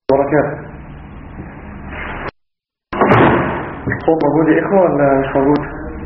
وبركاته الصوت موجود يا إخوة ولا مش موجود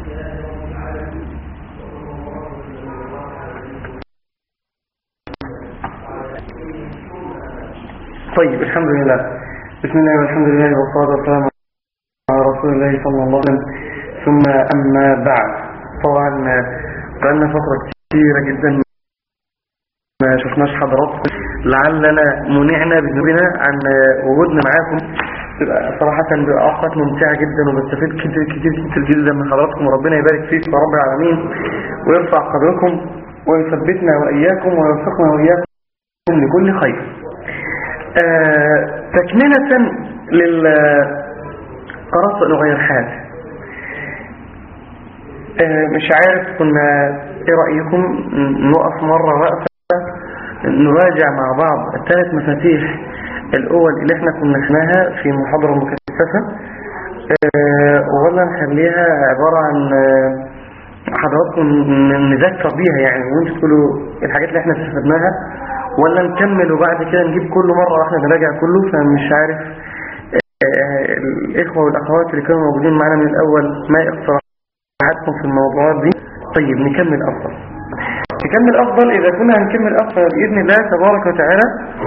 طيب الحمد لله بسم الله والحمد لله والصلاة والسلام على رسول الله صلى الله عليه وسلم ثم أما بعد طبعا بقالنا فترة كثيرة جدا ما شفناش حضراتكم لعلنا منعنا بذنوبنا عن وجودنا معاكم تبقى صراحة بيبقى أوقات ممتعة جدا وبستفيد كتير كتير كتير جدا من حضراتكم وربنا يبارك فيكم يا رب العالمين ويرفع قدركم ويثبتنا وإياكم ويوفقنا وإياكم لكل خير آه تكملة لل قررت أن أغير حالي آه مش عارف كنا ايه رأيكم نقف مرة وقفة نراجع مع بعض الثلاث مفاتيح الأول اللي احنا كنا خناها في محاضرة مكثفة آه ولا نخليها عبارة عن حضراتكم نذكر بيها يعني وانتوا تقولوا الحاجات اللي احنا استفدناها ولا نكمل وبعد كده نجيب كل مرة واحنا نراجع كله فمش عارف الإخوة والأخوات اللي كانوا موجودين معنا من الأول ما اقتراحاتكم في الموضوعات دي طيب نكمل أفضل نكمل أفضل إذا كنا هنكمل أفضل بإذن الله تبارك وتعالى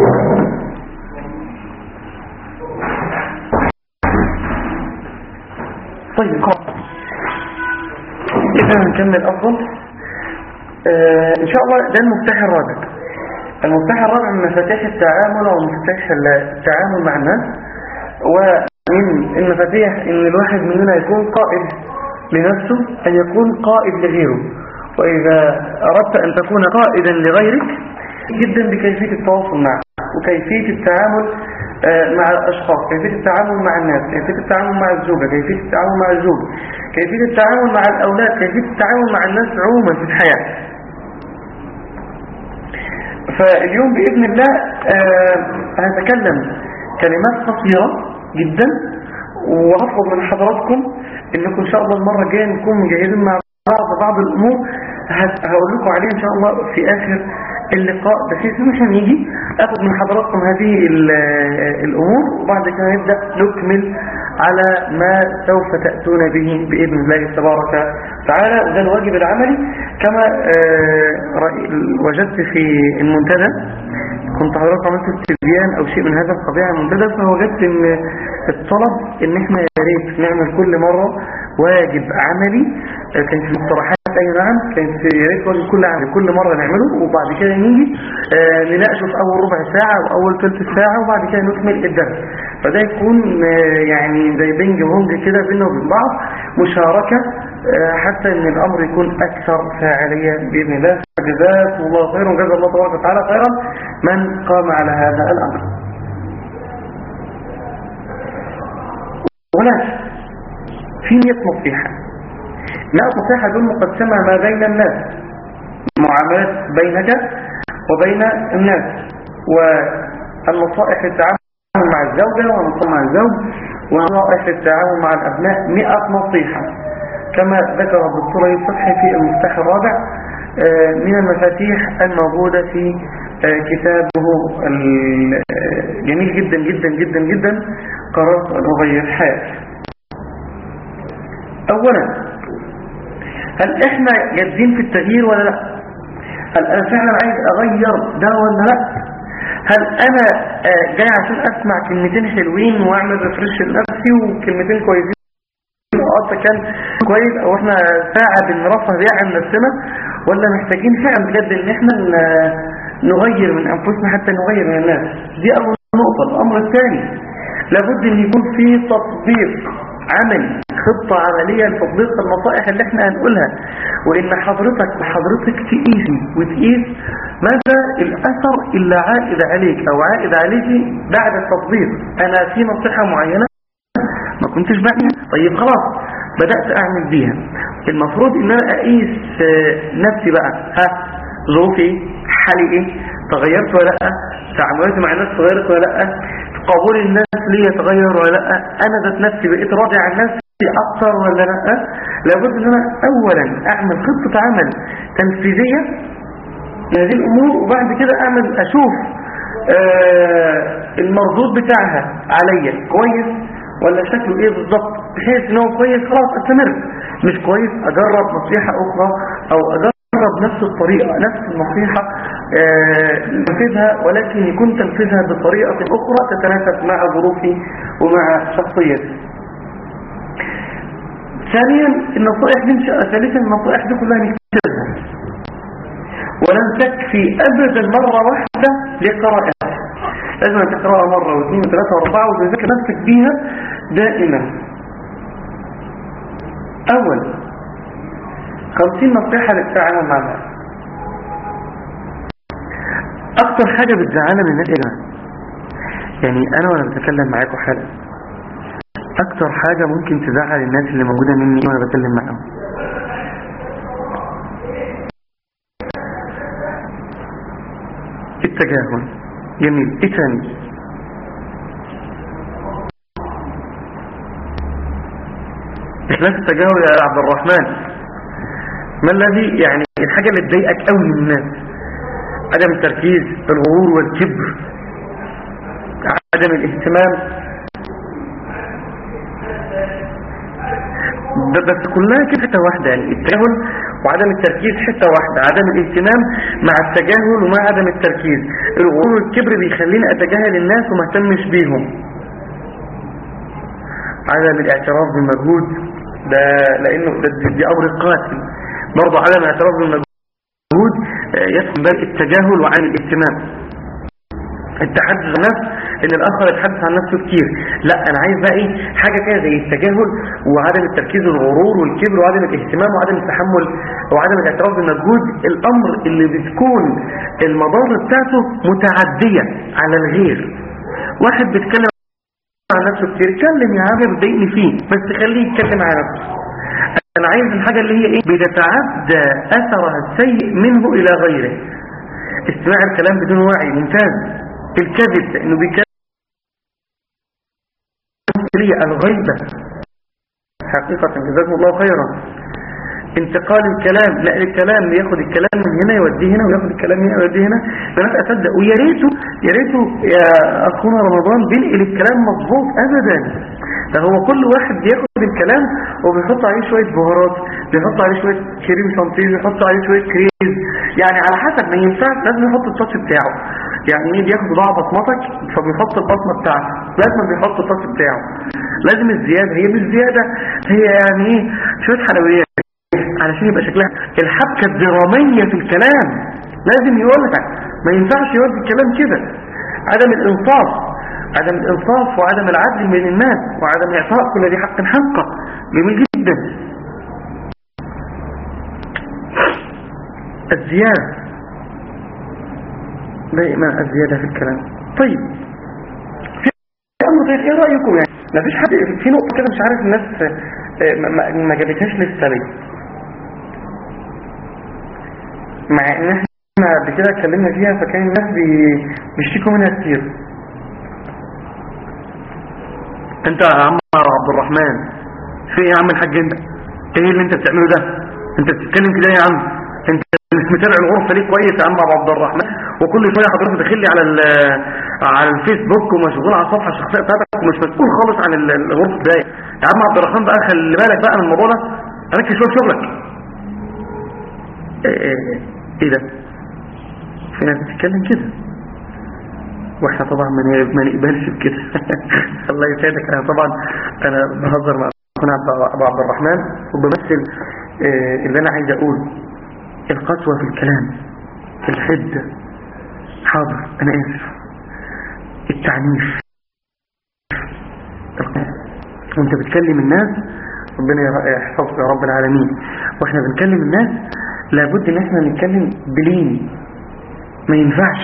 طيب إذا هنكمل أفضل آه إن شاء الله ده المفتاح الرابع المفتاح الرابع من مفاتيح التعامل أو مفتاح التعامل مع الناس ومن المفاتيح إن الواحد مننا يكون قائد لنفسه أن يكون قائد لغيره وإذا أردت أن تكون قائدا لغيرك جدا بكيفية التواصل معه وكيفية التعامل مع الأشخاص كيفية التعامل مع الناس كيفية التعامل مع الزوجة كيفية التعامل مع الزوج كيفية التعامل مع الأولاد كيفية التعامل مع الناس عموما في الحياة فاليوم بإذن الله هتكلم كلمات قصيرة جدا وهطلب من حضراتكم انكم ان شاء الله المرة الجاية نكون مجهزين مع بعض بعض الامور هقول لكم عليها ان شاء الله في اخر اللقاء بحيث مش هنيجي اخذ من حضراتكم هذه الامور وبعد كده نبدأ نكمل على ما سوف تأتون به بإذن الله تبارك تعالى وده الواجب العملي كما وجدت في المنتدى كنت حضرتك عملت استبيان او شيء من هذا القضية على المنتدى فوجدت ان الطلب ان احنا يا ريت نعمل كل مرة واجب عملي كان في مقترحات اي نعم كان في يا ريت واجب كل عمل كل مرة نعمله وبعد كده نيجي آه نناقشه في اول ربع ساعة او اول ثلث ساعة وبعد كده نكمل الدرس فده يكون آه يعني زي بينج بونج كده بيننا وبين بعض مشاركة آه حتى ان الامر يكون اكثر فاعلية باذن الله جزاكم الله خيرا وجزا الله تبارك وتعالى خيرا من قام على هذا الامر هناك في 100 نصيحة 100 نصيحة دول مقسمة ما بين الناس معاملات بينك وبين الناس والنصائح للتعامل مع الزوجة والنصائح مع الزوج ونصائح للتعامل مع الأبناء 100 نصيحة كما ذكر الدكتور يصحي في المفتاح الرابع من المفاتيح الموجودة في كتابه الجميل جدا جدا جدا جدا قررت أن أغير حياتي أولا هل إحنا جادين في التغيير ولا لا هل أنا فعلا عايز أغير ده ولا لا هل أنا جاي عشان أسمع كلمتين حلوين وأعمل ريفرش لنفسي وكلمتين كويسين وقت كان كويس أو إحنا ساعة بنرفه بيها عن نفسنا ولا محتاجين فعلا بجد إن إحنا نغير من أنفسنا حتى نغير من الناس دي أول نقطة الأمر الثاني لابد أن يكون في تطبيق عملي خطة عملية لتطبيق النصائح اللي احنا هنقولها وإن حضرتك وحضرتك تقيسي وتقيس ماذا الأثر اللي عائد عليك أو عائد عليك بعد التطبيق أنا في نصيحة معينة ما كنتش بعملها طيب خلاص بدأت أعمل بيها المفروض إن أنا أقيس نفسي بقى ها ظروفي حالي إيه تغيرت ولا لا تعاملاتي مع الناس تغيرت ولا لا قبول الناس ليه يتغير ولا لا انا ذات نفسي بقيت راضي عن نفسي اكتر ولا لا لابد ان انا اولا اعمل خطة عمل تنفيذية لهذه الامور وبعد كده اعمل اشوف آه المردود بتاعها عليا كويس ولا شكله ايه بالظبط بحيث ان هو كويس خلاص استمر مش كويس اجرب نصيحة اخرى او اجرب نفس الطريقة نفس النصيحة تنفذها آه ولكن يكون تنفيذها بطريقة اخرى تتناسب مع ظروفي ومع شخصيتي ثانيا النصائح دي ثالثا النصائح دي كلها نكتبها ولن تكفي ابدا مرة واحدة لقراءتها لازم تقرأها مرة واثنين وثلاثة واربعة وتذكر نفسك بيها دائما اول خمسين نصيحة للتعامل مع الناس اكتر حاجة بتزعلنا من الناس يا جماعة يعني انا وانا بتكلم معاكم حالا اكتر حاجة ممكن تزعل الناس اللي موجودة مني وانا بتكلم معاهم التجاهل جميل ايه تاني اخلاف التجاهل يا عبد الرحمن ما الذي يعني الحاجة اللي تضايقك قوي من الناس عدم التركيز الغرور والكبر عدم الاهتمام بس كلها كده حته واحدة يعني التجاهل وعدم التركيز حته واحدة عدم الاهتمام مع التجاهل ومع عدم التركيز الغرور والكبر بيخليني اتجاهل الناس وما اهتمش بيهم عدم الاعتراف بالمجهود ده لانه ده دي امر قاتل برضه عدم الاعتراف بالمجهود يدخل باب التجاهل وعن الاهتمام التحدث عن النفس ان الاخر يتحدث عن نفسه كتير لا انا عايز بقى ايه حاجه كده زي التجاهل وعدم التركيز والغرور والكبر وعدم الاهتمام وعدم التحمل وعدم الاعتراف بالمجهود الامر اللي بتكون المضار بتاعته متعديه على الغير واحد بيتكلم عن نفسه كتير اتكلم يا عم بتضايقني فيه بس خليه يتكلم على نفسه انا عايز الحاجة اللي هي ايه بتتعدى اثرها السيء منه الى غيره استماع الكلام بدون وعي ممتاز الكذب لانه بيكذب الغيبة حقيقة جزاكم الله خيرا انتقال الكلام نقل الكلام ياخد الكلام من هنا يوديه هنا وياخد الكلام من هنا يوديه هنا فانا اصدق ويا ريته يا ريته يا اخونا رمضان بينقل الكلام مظبوط ابدا ده هو كل واحد بياخد الكلام وبيحط عليه شوية بهارات بيحط عليه شوية كريم شانتيه بيحط عليه شوية كريز يعني على حسب ما ينفعش لازم يحط التاتش بتاعه يعني ايه بياخد ضاع بصمتك فبيحط البصمة بتاعته لازم بيحط التاتش بتاعه لازم الزيادة هي مش زيادة هي يعني ايه شوية حلويات علشان يبقى شكلها الحبكة الدرامية في الكلام لازم يقولها ما ينفعش يودي الكلام كده عدم الانصاف عدم الانصاف وعدم العدل بين الناس وعدم اعطاء كل ذي حق حقه جميل جدا الزيادة دائما الزيادة في الكلام طيب في امر طيب ايه رأيكم يعني ما فيش حد في نقطة كده مش عارف الناس ما, ما جابتهاش لسه ليه مع ان احنا قبل كده اتكلمنا فيها فكان الناس بيشتكوا منها كتير انت يا عم عبد الرحمن في ايه يا عم الحاج انت ايه اللي انت بتعمله ده انت بتتكلم كده يا عم انت مش متابع الغرفه ليه كويس يا عم عبد الرحمن وكل شويه حضرتك داخل لي على على الفيسبوك ومشغول على الصفحه الشخصيه بتاعتك ومش مسؤول خالص عن الغرفه ده يا عم عبد الرحمن بقى خلي بالك بقى من الموضوع ده ركز شويه في شغلك ايه, ايه, ايه ده في ناس بتتكلم كده واحنا طبعا ما نقبلش بكده الله يسعدك انا طبعا انا بهزر مع اخونا ابو عبد الرحمن وبمثل اللي انا عايز اقوله القسوة في الكلام الحدة حاضر انا اسف التعنيف وانت بتكلم الناس ربنا يحفظك يا رب العالمين واحنا بنكلم الناس لابد ان احنا نتكلم بلين ما ينفعش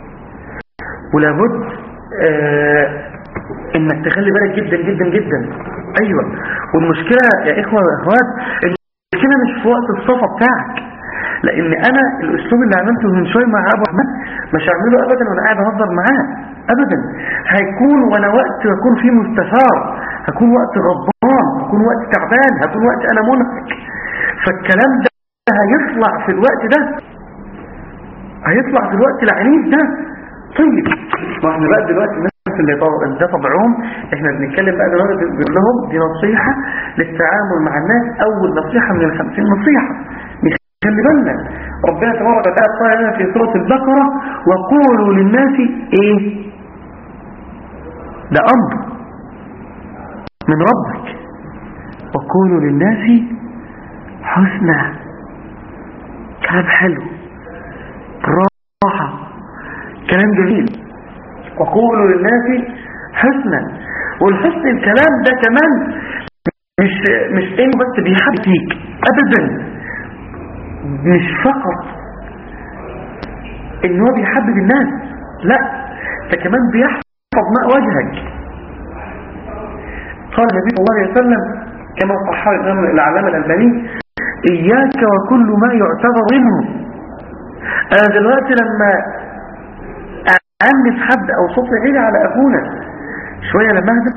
ولابد آه انك تخلي بالك جدا جدا جدا ايوه والمشكلة يا اخوة واخوات المشكلة مش في وقت الصفة بتاعك لان انا الاسلوب اللي عملته من شوية مع ابو احمد مش هعمله ابدا وانا قاعد اهزر معاه ابدا هيكون وانا وقت هكون فيه مستثار هكون وقت غضبان هكون وقت تعبان هكون وقت انا منهك فالكلام ده هيطلع في الوقت ده هيطلع في الوقت العنيف ده طيب ما احنا بقى دلوقتي الناس اللي طب- ده طبعهم احنا بنتكلم بقى دلوقتي بنقول لهم دي نصيحة للتعامل مع الناس اول نصيحة من الخمسين نصيحة خلي بالنا ربنا تبارك وتعالى قال لنا في سورة البقرة وقولوا للناس ايه ده امر من ربك وقولوا للناس حسنا كلام حلو راحة كلام جميل وقولوا للناس حسنا والحسن الكلام ده كمان مش مش انه بس بيحب فيك ابدا مش فقط ان هو بيحبب الناس لا ده كمان بيحفظ ماء وجهك قال النبي صلى الله عليه وسلم كما صححه الامام العلامه الالباني اياك وكل ما يعتبر منه انا دلوقتي لما أعنف حد أو صوتي عالي على أخونا شوية لما أهدف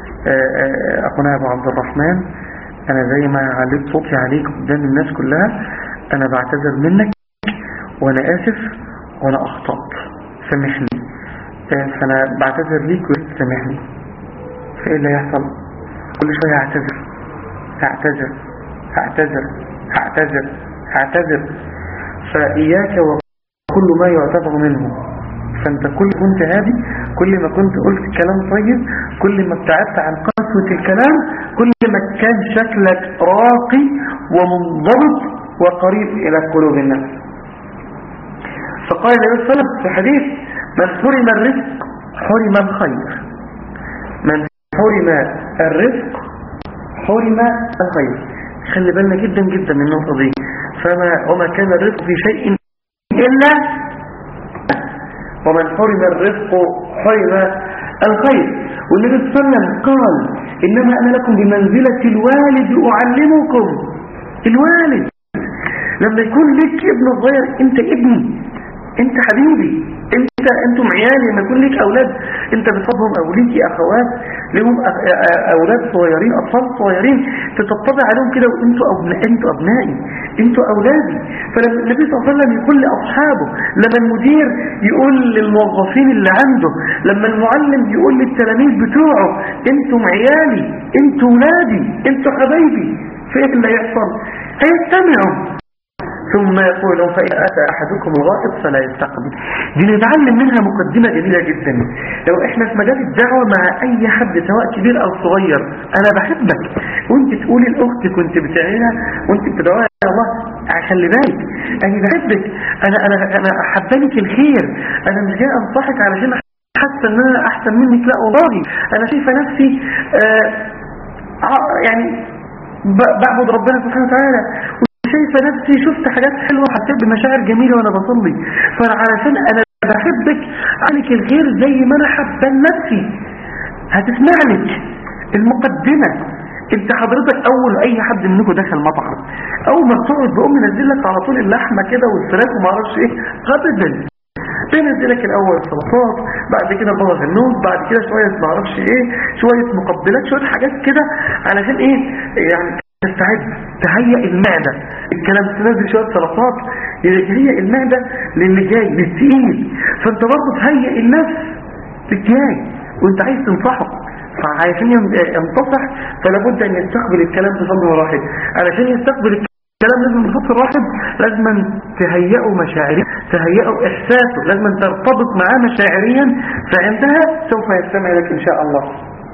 أخونا أبو عبد الرحمن أنا زي ما عليت صوتي عليك قدام الناس كلها أنا بعتذر منك وأنا آسف وأنا أخطأت سامحني آه، فأنا بعتذر ليك وسامحني فإيه اللي هيحصل كل شوية هعتذر هعتذر هعتذر هعتذر هعتذر فإياك وكل ما يعتبر منه فانت كل كنت هادي كل ما كنت قلت كلام طيب كل ما ابتعدت عن قسوة الكلام كل ما كان شكلك راقي ومنضبط وقريب إلى قلوب الناس فقال النبي صلى الله عليه وسلم في حديث من حرم الرزق حرم الخير من حرم الرزق حرم الخير خلي بالنا جدا جدا من النقطة دي فما وما كان الرزق في شيء إلا ومن حرم الرزق حرم الخير والنبي صلى الله عليه وسلم قال إنما أنا لكم بمنزلة الوالد أعلمكم الوالد لما يكون لك ابن صغير انت ابني انت حبيبي انت انتم عيالي لما يكون لك اولاد انت بتصابهم او ليكي اخوات لهم أ- أ- اولاد صغيرين اطفال صغيرين تتطبع عليهم كده وانتوا ابناء انتوا ابنائي انتوا اولادي فلما النبي صلى الله عليه وسلم يقول لاصحابه لما المدير يقول للموظفين اللي عنده لما المعلم يقول للتلاميذ بتوعه انتم عيالي انتوا ولادي انتوا حبايبي فايه اللي هيحصل هيجتمعوا ثم يقول لهم فإن أتى أحدكم الغائط فلا يستقبل دي نتعلم منها مقدمة جميلة جدا لو احنا في مجال الدعوة مع أي حد سواء كبير أو صغير أنا بحبك وانت تقولي لأختك وانت بتعينها وانت بتدعوها يا الله خلي بالك أنا بحبك أنا أنا أنا أحبنك الخير أنا مش جاي أنصحك علشان حاسة إن أنا أحسن منك لا والله أنا شايفة نفسي آه آه، يعني ب- بعبد ربنا سبحانه وتعالى شايفة نفسي شفت حاجات حلوة حسيت بمشاعر جميلة وانا بصلي فانا علشان انا بحبك عنك الغير زي ما انا حبان نفسي هتسمع لك المقدمة انت حضرتك اول اي حد منكم دخل مطعم اول ما بتقعد بقوم منزل لك على طول اللحمة كده والفراخ وما اعرفش ايه ابدا بينزل لك الاول السلطات بعد كده بابا غنوج بعد كده شوية ما اعرفش ايه شوية مقبلات شوية حاجات كده علشان ايه يعني تستعد تهيئ المعدة الكلام تنزل شوية سلطات يهيئ المعدة للي جاي للتقيل فانت برضه تهيئ النفس للجاي وانت عايز تنصحه فعشان ينتصح فلا بد ان يستقبل الكلام بصدر واحد علشان يستقبل الكلام لازم بصدر واحد لازم تهيئه مشاعريا تهيئه احساسه لازم ترتبط معاه مشاعريا فعندها سوف يستمع لك ان شاء الله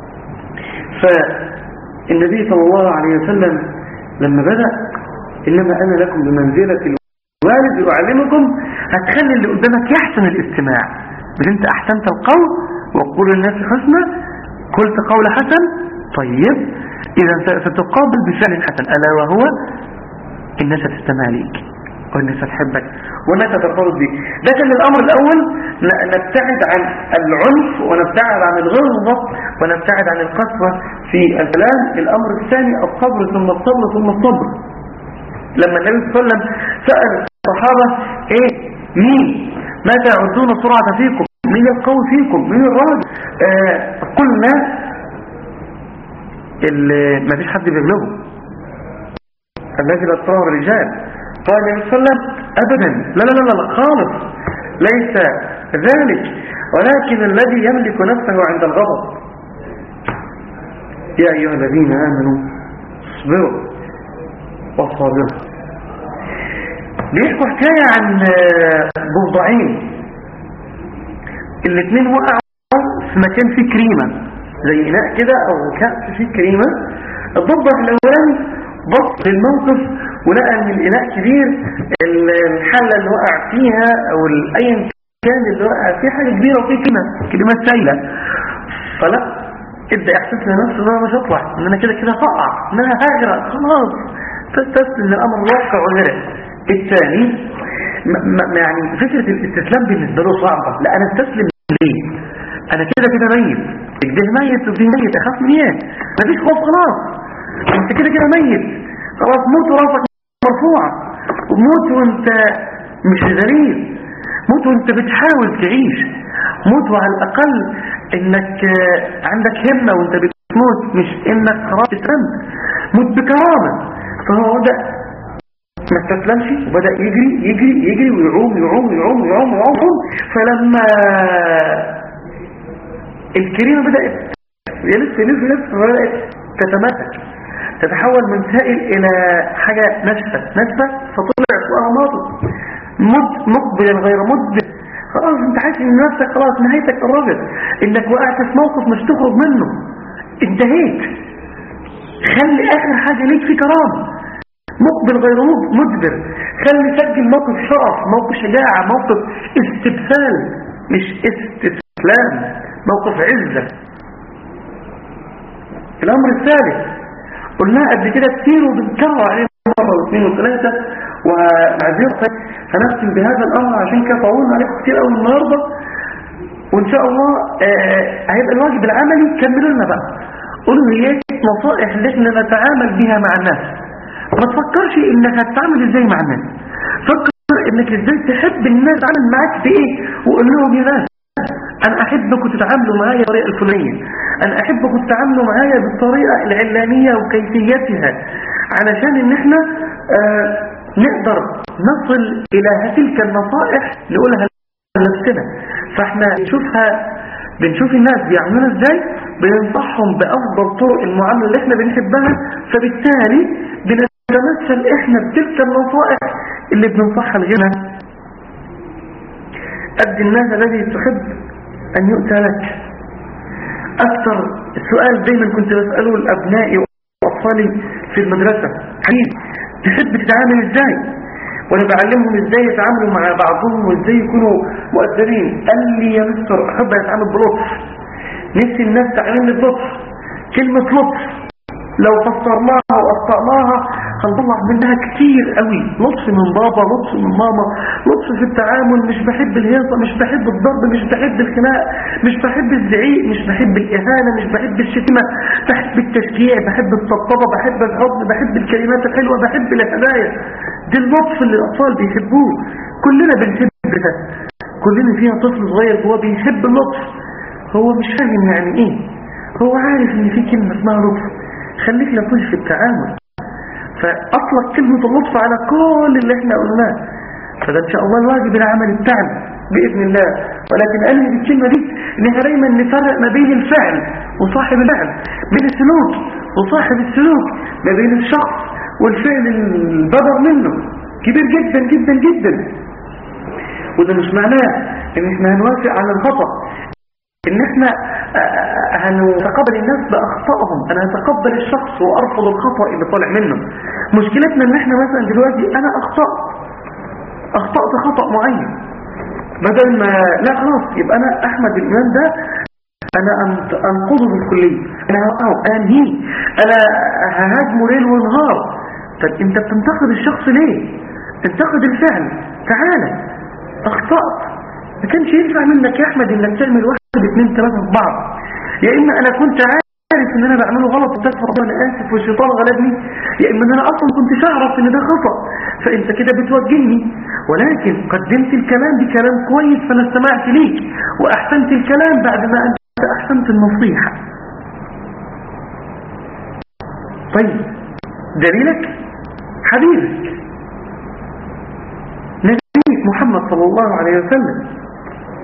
فالنبي صلى الله عليه وسلم لما بدأ إنما أنا لكم بمنزلة الوالد يعلمكم هتخلي اللي قدامك يحسن الاستماع مش انت أحسنت القول وقول الناس حسنى قلت قول حسن طيب إذا ستقابل بفعل حسن ألا وهو الناس هتستمع ليك والناس هتحبك والناس هترتبط بيك ده كان الأمر الأول ن- نبتعد عن العنف ونبتعد عن الغلظة ونبتعد عن القسوة في الكلام الأمر الثاني الصبر ثم الصبر ثم الصبر لما النبي صلى الله عليه وسلم سأل الصحابة ايه مين ماذا يعدون سرعة فيكم مين القوي فيكم مين الراجل آه قلنا اللي ما فيش حد بيغلبه الذي لا تراه الرجال قال النبي صلى الله عليه وسلم ابدا لا لا لا لا خالص ليس ذلك ولكن الذي يملك نفسه عند الغضب يا أيها الذين آمنوا اصبروا وصابروا بيحكوا حكاية عن ضفدعين الاثنين وقعوا في مكان فيه كريمة زي إناء كده أو كأس فيه كريمة الضفدع الأولاني بص للموقف ولقى ان الإناء كبير الحلة اللي وقع فيها أو أيا كان اللي وقع فيه حاجة كبيرة وفيه كلمة كلمة سايلة فلا ابدأ احسس لنفسه ان انا مش هطلع ان انا كده كده هقع ان انا هغرق خلاص تستسلم للامر الواقع وغيره الثاني يعني فكرة الاستسلام بالنسبة له صعبة لا انا استسلم ليه انا كده كده ميت الجه ميت وده ميت اخاف من ايه مفيش خوف خلاص انت كده كده ميت خلاص موت وراسك مرفوعة وموت وانت مش ذليل موت وانت بتحاول تعيش موت وعلى الاقل انك عندك همة وانت بتموت مش انك خلاص تسلمت موت بكرامة فهو بدأ ما استسلمش وبدأ يجري يجري يجري ويعوم يعوم يعوم يعوم يعوم فلما الكريمة بدأت يلف يلف يلف فبدأت تتمسك تتحول من سائل إلى حاجة ناشفة ناشفة فطلع فوقها ماضي مد مقبل غير مدبر خلاص انت حاسس ان نفسك خلاص نهايتك قربت انك وقعت في موقف مش تخرج منه انتهيت خلي اخر حاجة ليك في كرامة مقبل غير مدبر خلي سجل موقف شرف موقف شجاعة موقف استبسال مش استسلام موقف عزة الامر الثالث قلناها قبل كده كتير وبنكرر عليه مرة واثنين وثلاثة ومعذرة هنختم بهذا الامر عشان كده طولنا عليكم كتير قوي النهارده وان شاء الله آه هيبقى الواجب العملي كملوا لنا بقى قولوا هي نصائح اللي احنا نتعامل بها مع الناس ما تفكرش انك هتتعامل ازاي مع الناس فكر انك ازاي تحب الناس تعمل معاك بايه وقول لهم يا ناس انا احبكم تتعاملوا معايا بالطريقه الفلانيه انا احبكم تتعاملوا معايا بالطريقه العلانيه وكيفيتها علشان ان احنا آه نقدر نصل الى تلك النصائح نقولها لنفسنا فاحنا نشوفها بنشوف الناس بيعملوها ازاي بننصحهم بافضل طرق المعامله اللي احنا بنحبها فبالتالي بنتمثل احنا بتلك النصائح اللي بننصحها لغيرنا أد الناس الذي تحب أن يؤتى لك أكثر سؤال دايما كنت بسأله لأبنائي وأطفالي في المدرسة حبيبي تحب تتعامل ازاي وانا بعلمهم ازاي يتعاملوا مع بعضهم وازاي يكونوا مؤثرين قال لي يا مستر احب اتعامل بلطف نفسي الناس تعلمني بلطف كلمة لطف لو فسرناها واخطأناها هنطلع منها كتير قوي لطف من بابا لطف من ماما لطف في التعامل مش بحب الهيصة مش بحب الضرب مش بحب الخناق مش بحب الزعيق مش بحب الإهانة مش بحب الشتيمة بحب التشجيع بحب الطبطبة بحب الحضن بحب الكلمات الحلوة بحب الهدايا دي اللطف اللي الأطفال بيحبوه كلنا بنحب ده كلنا فيها طفل صغير جواه بيحب اللطف هو مش فاهم يعني ايه هو عارف ان في كلمة اسمها لطف خليك لطيف في التعامل فأطلق كلمة اللطف على كل اللي احنا قلناه فده ان شاء الله الواجب العملي بتاعنا بإذن الله ولكن أنهي بالكلمة دي ان احنا دايما نفرق ما بين الفعل وصاحب الفعل بين السلوك وصاحب السلوك ما بين الشخص والفعل البدر منه كبير جدا جدا جدا وده مش معناه ان احنا هنوافق على الخطأ ان احنا هنتقبل الناس باخطائهم انا هتقبل الشخص وارفض الخطأ اللي طالع منه مشكلتنا ان احنا مثلا دلوقتي انا اخطأت اخطأت خطأ معين بدل ما لا خلاص يبقى انا احمد الامام ده انا انقذه بالكلية انا هوقعه انهيه انا ههاجمه ليل ونهار طب انت بتنتقد الشخص ليه انتقد الفعل تعالى اخطأت ما كانش ينفع منك يا احمد انك تعمل واحد اثنين ثلاثة في بعض يا اما انا كنت عارف ان انا بعمله غلط وتكفر انا اسف والشيطان غلبني يا اما ان انا اصلا كنتش اعرف ان ده خطأ فانت كده بتوجهني ولكن قدمت الكلام بكلام كويس فانا استمعت ليك واحسنت الكلام بعد ما انت احسنت النصيحة طيب دليلك حبيبك نبيك محمد صلى الله عليه وسلم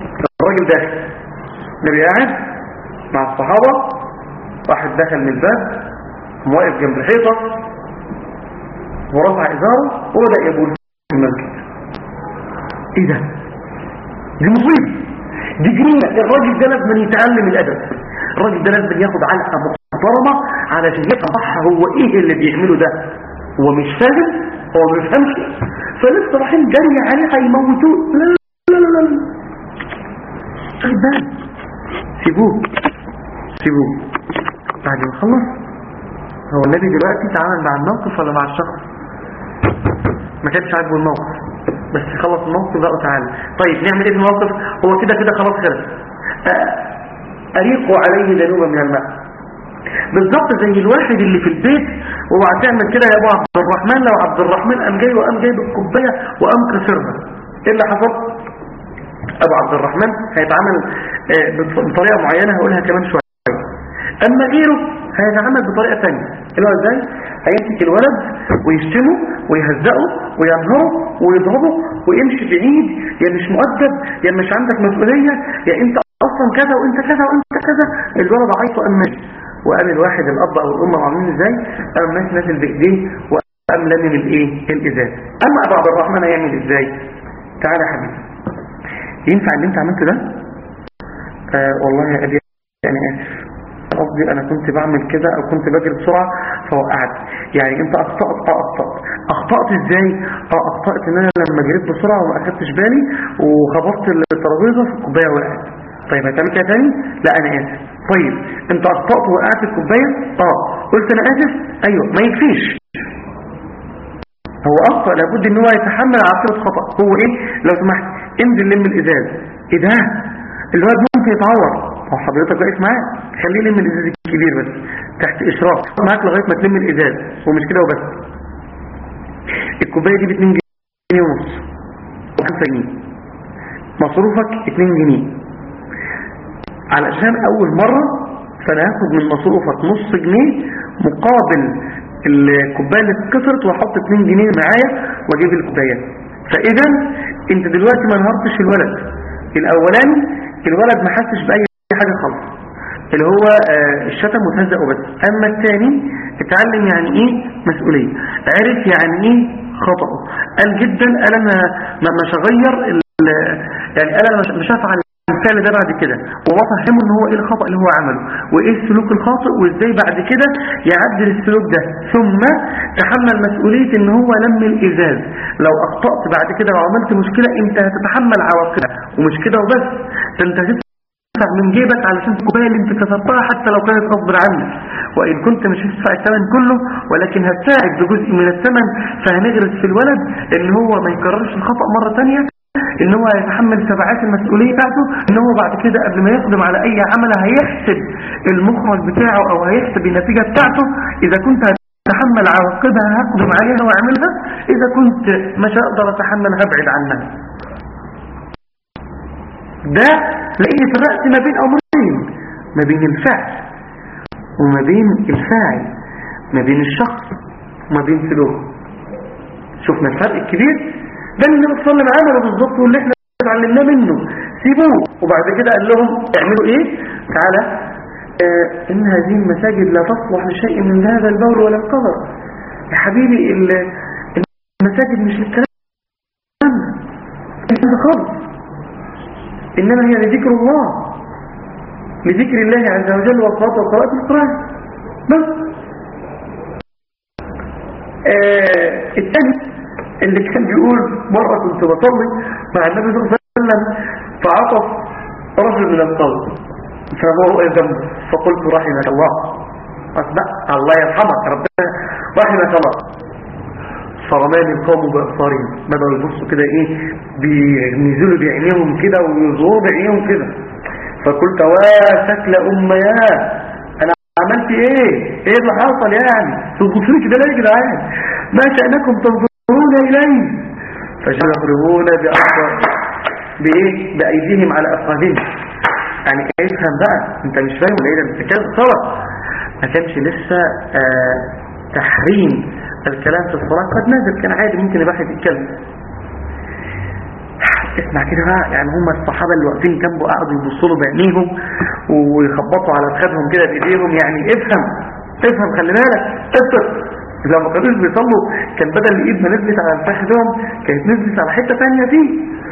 الراجل داخل النبي قاعد مع الصحابة واحد دخل من الباب واقف جنب الحيطة ورفع إزاره وبدأ يقول في المسجد ايه ده دي مصيبة دي جريمة الراجل ده لازم يتعلم الأدب الراجل ده لازم ياخد علقة محترمة علشان يبقى صح هو ايه اللي بيعمله ده هو مش فاهم هو ما بيفهمش فلسه رايحين جري عليه هيموتوه لا لا لا لا لا خد بالك سيبوه سيبوه بعد ما خلص هو النبي دلوقتي تعامل مع الموقف ولا مع الشخص ما كانش عاجبه الموقف بس خلص الموقف بقى وتعالى طيب نعمل ايه في الموقف هو كده كده خلاص خلص أريقوا عليه ذنوبا من الماء بالظبط زي الواحد اللي في البيت وهو تعمل كده يا ابو عبد الرحمن لو عبد الرحمن قام جاي وقام جايب الكوبايه وقام كسرها ايه اللي حصل ابو عبد الرحمن هيتعامل بطريقه معينه هقولها كمان شويه اما غيره هيتعامل بطريقه ثانيه اللي هو ازاي هيمسك الولد ويشتمه ويهزقه وينهره ويضربه ويمشي بعيد يا مش مؤدب يا مش عندك مسؤوليه يا انت اصلا كذا وانت كذا وانت كذا الولد عيط وقام ماشي وقام الواحد الاب او الام عاملين ازاي قام ماشي نازل بايديه وقام لمم الايه الازاز اما ابو عبد الرحمن هيعمل ازاي تعالى يا حبيبي ينفع اللي انت عملته ده آه والله يا ابي يعني اسف قصدي انا كنت بعمل كده او كنت بجري بسرعه فوقعت يعني انت اخطات اه اخطات اخطات ازاي اه اخطات ان انا لما جريت بسرعه وما اخدتش بالي وخبطت الترابيزه في الكوبايه وقعت طيب هتعمل كده تاني لا انا اسف طيب انت اخطات ووقعت الكوبايه اه قلت انا اسف ايوه ما يكفيش هو اخطا لابد ان هو يتحمل عاقبه خطا هو ايه لو سمحت انزل لم الازاز ايه ده الواد ممكن يتعور هو حضرتك واقف معاه خليه يلم الازاز الكبير بس تحت اشراف معاك لغايه ما تلم الازاز ومش كده وبس الكوبايه دي ب 2 جنيه ونص و5 جنيه مصروفك 2 جنيه علشان اول مره فانا هاخد من مصروفك نص جنيه مقابل الكوبايه اللي اتكسرت واحط 2 جنيه معايا واجيب الكوبايه فاذا انت دلوقتي ما نهارتش الولد الاولاني الولد ما حسش باي حاجه خالص اللي هو آه الشتم وتهزق وبس اما الثاني اتعلم يعني ايه مسؤوليه عرف يعني ايه خطأه قال جدا قال انا مش هغير يعني قال انا مش هفعل الفعل ده بعد كده وفهمه ان هو ايه الخطأ اللي هو عمله وايه السلوك الخاطئ وازاي بعد كده يعدل السلوك ده ثم تحمل مسؤولية ان هو لم الازاز لو اخطأت بعد كده وعملت مشكلة انت هتتحمل عواقبها ومش كده وبس ده انت هتدفع من جيبك علشان الكوبايه اللي انت كسرتها حتى لو كانت غصب عنك وان كنت مش هتدفع الثمن كله ولكن هتساعد بجزء من الثمن فهنغرس في الولد ان هو ما يكررش الخطأ مرة تانية ان هو يتحمل تبعات المسؤولية بتاعته ان هو بعد كده قبل ما يقدم على اي عمل هيحسب المخرج بتاعه او هيحسب النتيجة بتاعته اذا كنت هتحمل عواقبها هقدم عليها واعملها اذا كنت مش هقدر اتحمل هبعد عنها ده لان فرقت ما بين امرين ما بين الفعل وما بين الفاعل ما بين الشخص وما بين سلوكه شفنا الفرق الكبير ده اللي النبي صلى الله عليه وسلم عمله بالظبط واللي احنا اتعلمناه منه سيبوه وبعد كده قال لهم اعملوا ايه تعالى آه ان هذه المساجد لا تصلح لشيء من هذا البول ولا القدر يا حبيبي المساجد مش الكلام ده خالص انما هي لذكر الله لذكر الله عز وجل والصلاه وقراءه القران بس آه الثاني اللي كان بيقول مرة كنت بصلي مع النبي صلى الله عليه وسلم فعطف رجل من القوم فهو ذنب فقلت رحمك الله أسمع الله يرحمك ربنا رحمك الله فرماني القوم بأبصارهم بدأوا يبصوا كده ايه بينزلوا بعينيهم كده ويزوروا بعينيهم كده فقلت واسكل أميات أنا عملت ايه ايه اللي حصل يعني تبصوا كده ليه يا جدعان ما شأنكم تنظرون إليه فجاءوا يضربون بأبصار بايه بأيديهم على أفخاذهم يعني افهم بقى انت مش فاهم ولا ايه ده انت كده صلاه ما كانش لسه آه تحريم الكلام في الصلاة قد نازل كان عادي ممكن الواحد يتكلم اسمع كده بقى يعني هم الصحابة اللي واقفين جنبه قعدوا يبصوا له بعينيهم ويخبطوا على فخذهم كده بايديهم يعني افهم افهم خلي بالك افهم لو ما كانوش بيصلوا كان بدل الايد ما نزلت على فخذهم كانت نزلت على حتة ثانية فيه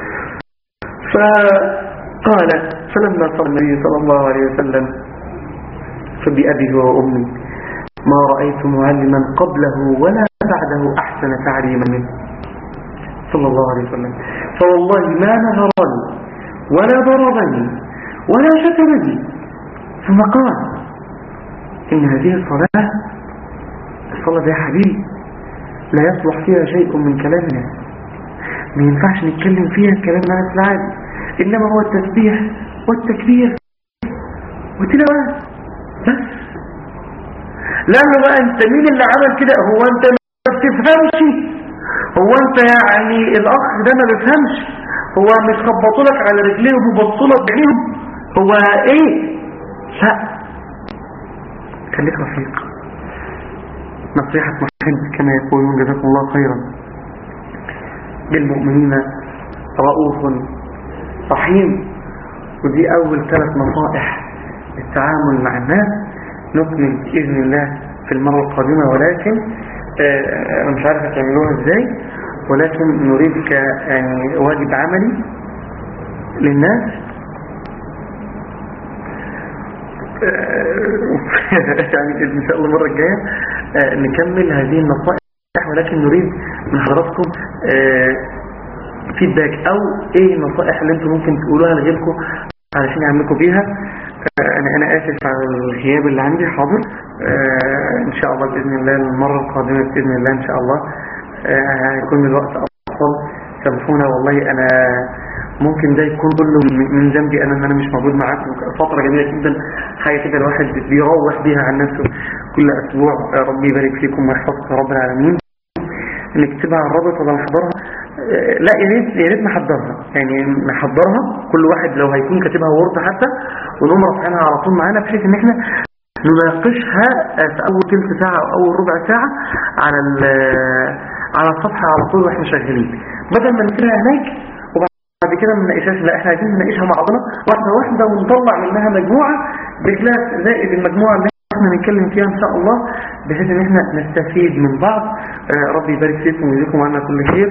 فقال فلما صلى النبي صلى الله عليه وسلم فبأبي وأمي ما رأيت معلما قبله ولا بعده أحسن تعليما منه صلى الله عليه وسلم فوالله ما نهرني ولا ضربني ولا شتمني ثم قال إن هذه الصلاة الصلاة يا حبيبي لا يصلح فيها شيء من كلامنا ما ينفعش نتكلم فيها كلام الناس العادي إنما هو التسبيح والتكبير وتلاوات بس لأنه بقى أنت مين اللي عمل كده هو أنت ما بتفهمش هو أنت يعني الأخ ده ما بيفهمش هو مش خبطوا لك على رجليه وبيبصوا لك بعينيهم هو إيه لا خليك رفيق نصيحة محمد كما يقولون جزاكم الله خيرا بالمؤمنين رؤوف رحيم ودي أول ثلاث نصائح للتعامل مع الناس نكمل بإذن الله في المرة القادمة ولكن أنا مش عارف هتعملوها ازاي ولكن نريد ك يعني واجب عملي للناس يعني ان شاء الله المرة الجاية نكمل هذه النصائح ولكن نريد من حضراتكم فيدباك او ايه النصائح اللي انتم ممكن تقولوها لغيركم علشان يعملكم بيها انا انا اسف على الغياب اللي عندي حاضر ان شاء الله باذن الله المره القادمه باذن الله ان شاء الله هيكون الوقت افضل سامحونا والله انا ممكن ده يكون كله من ذنبي انا ان انا مش موجود معاكم فتره جميله جدا حاجه كده الواحد بيروح بيها عن نفسه كل اسبوع ربي يبارك فيكم ويحفظكم يا رب العالمين نكتبها على الرابط ولا نحضرها لا يا ريت يا ريت نحضرها يعني نحضرها كل واحد لو هيكون كاتبها وورد حتى ونقوم رافعينها على طول معانا بحيث ان احنا نناقشها في اول ثلث ساعه او اول ربع ساعه على على الصفحه على طول واحنا شغالين بدل ما نكتبها هناك وبعد كده ما نناقشهاش لا احنا عايزين نناقشها مع بعضنا واحده واحده ونطلع منها مجموعه بكلاس زائد المجموعه اللي احنا نتكلم فيها ان شاء الله بحيث ان احنا نستفيد من بعض آه ربي يبارك فيكم ويجزيكم عنا كل خير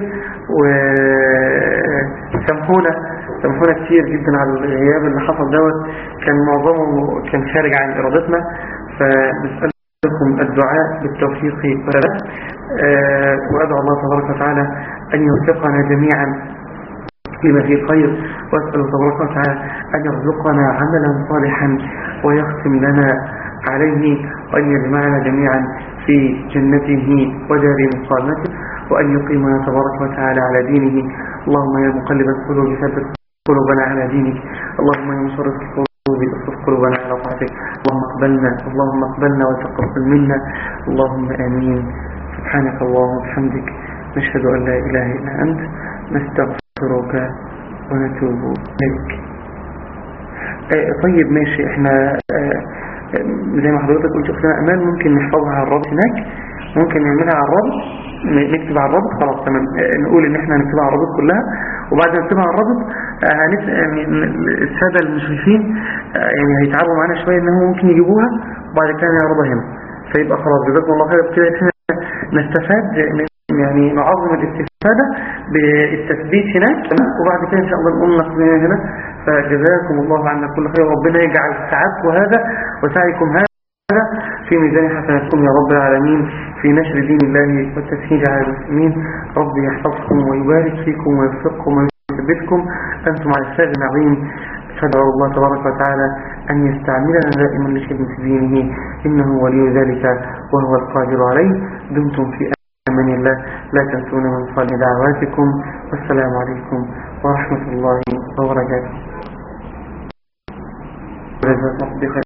وسامحونا سامحونا كتير جدا على الغياب اللي حصل دوت كان معظمه كان خارج عن ارادتنا فنسألكم الدعاء بالتوفيق والسداد آه وادعو الله تبارك وتعالى ان يوفقنا جميعا لما فيه الخير واسأله تبارك وتعالى ان يرزقنا عملا صالحا ويختم لنا عليه وأن يجمعنا جميعا في جنته ودار مقامته وأن يقيمنا تبارك وتعالى على دينه اللهم يا مقلب القلوب ثبت قلوبنا على دينك اللهم يا مصرف القلوب اصرف قلوبنا على طاعتك اللهم اقبلنا اللهم اقبلنا وتقبل منا اللهم آمين سبحانك اللهم وبحمدك نشهد أن لا إله إلا أنت نستغفرك ونتوب إليك آه طيب ماشي احنا آه زي ما حضرتك قلت اختنا امان ممكن نحفظها على الرابط هناك ممكن نعملها على الرابط نكتب على الرابط خلاص تمام نقول ان احنا هنكتبها على الرابط كلها وبعد ما نكتبها على الرابط هنس... يعني الساده المشرفين يعني هيتعبوا معانا شويه انهم ممكن يجيبوها وبعد كده نعرضها هنا فيبقى خلاص جزاكم الله خير كده احنا نستفاد يعني نعظم الاستفاده بالتثبيت هناك وبعد كده ان شاء الله نقوم نقضيها هنا فجزاكم الله عنا كل خير ربنا يجعل سعادكم هذا وسعيكم هذا في ميزان حسناتكم يا رب العالمين في نشر دين الله والتسهيل على المسلمين ربي يحفظكم ويبارك فيكم ويوفقكم ويثبتكم أنتم على الساج العظيم فادعوا الله تبارك وتعالى أن يستعملنا دائما لخدمة دينه إنه ولي ذلك وهو القادر عليه دمتم في أمان الله لا تنسون من صالح دعواتكم والسلام عليكم ورحمة الله وبركاته